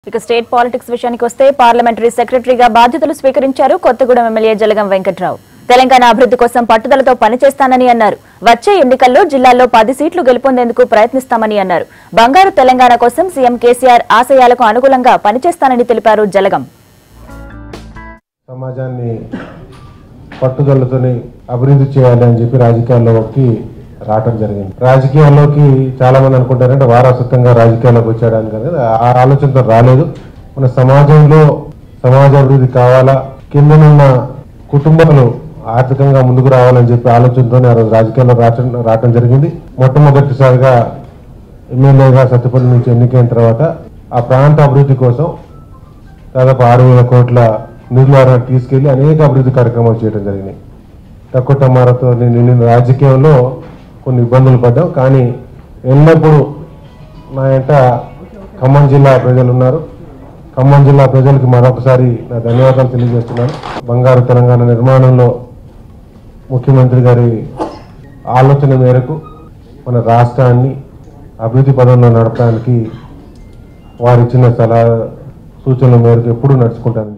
ఇక state politics విషయానికి వస్తే పార్లమెంటరీ సెక్రటరీగా బాధ్యతలు స్వీకరించారు కొత్తగూడెం ఎమ్మెల్యే జలగం వెంకట్రావు తెలంగాణ అభివృద్ధి కోసం పట్టుదలతో పనిచేస్తానని అన్నారు వచ్చే ఎన్నికల్లో జిల్లాల్లో పది సీట్లు గెలుపొందేందుకు ప్రయత్నిస్తామని అన్నారు బంగారు తెలంగాణ కోసం సీఎం కేసీఆర్ ఆశయాలకు అనుకూలంగా పనిచేస్తానని తెలిపారు జలగం సమాజాన్ని పట్టుదలతోని అభివృద్ధి చేయాలి అని చెప్పి రాజకీయాల్లోకి రావటం జరిగింది రాజకీయాల్లోకి చాలా మంది అనుకుంటారంటే వారసత్వంగా రాజకీయాల్లోకి వచ్చాడని కానీ ఆ ఆలోచనతో రాలేదు మన సమాజంలో సమాజ అభివృద్ధి కావాలా కిందనున్న కుటుంబాలు ఆర్థికంగా ముందుకు రావాలని చెప్పి ఆలోచనతోనే ఆ రోజు రాజకీయాల్లో రావటం రావటం జరిగింది మొట్టమొదటిసారిగా ఎమ్మెల్యేగా సత్తుపల్లి నుంచి ఎన్నికైన తర్వాత ఆ ప్రాంత అభివృద్ధి కోసం దాదాపు ఆరు వేల కోట్ల నిధులను తీసుకెళ్లి అనేక అభివృద్ధి కార్యక్రమాలు చేయడం జరిగినాయి తక్కువ టమారాతో నేను రాజకీయంలో కొన్ని ఇబ్బందులు పడ్డాం కానీ ఎల్లప్పుడూ నా ఎంట ఖమ్మం జిల్లా ప్రజలు ఉన్నారు ఖమ్మం జిల్లా ప్రజలకు మరొకసారి నా ధన్యవాదాలు తెలియజేస్తున్నాను బంగారు తెలంగాణ నిర్మాణంలో ముఖ్యమంత్రి గారి ఆలోచన మేరకు మన రాష్ట్రాన్ని అభివృద్ధి పదంలో నడపడానికి వారిచ్చిన సలహా సూచనల మేరకు ఎప్పుడూ నడుచుకుంటాను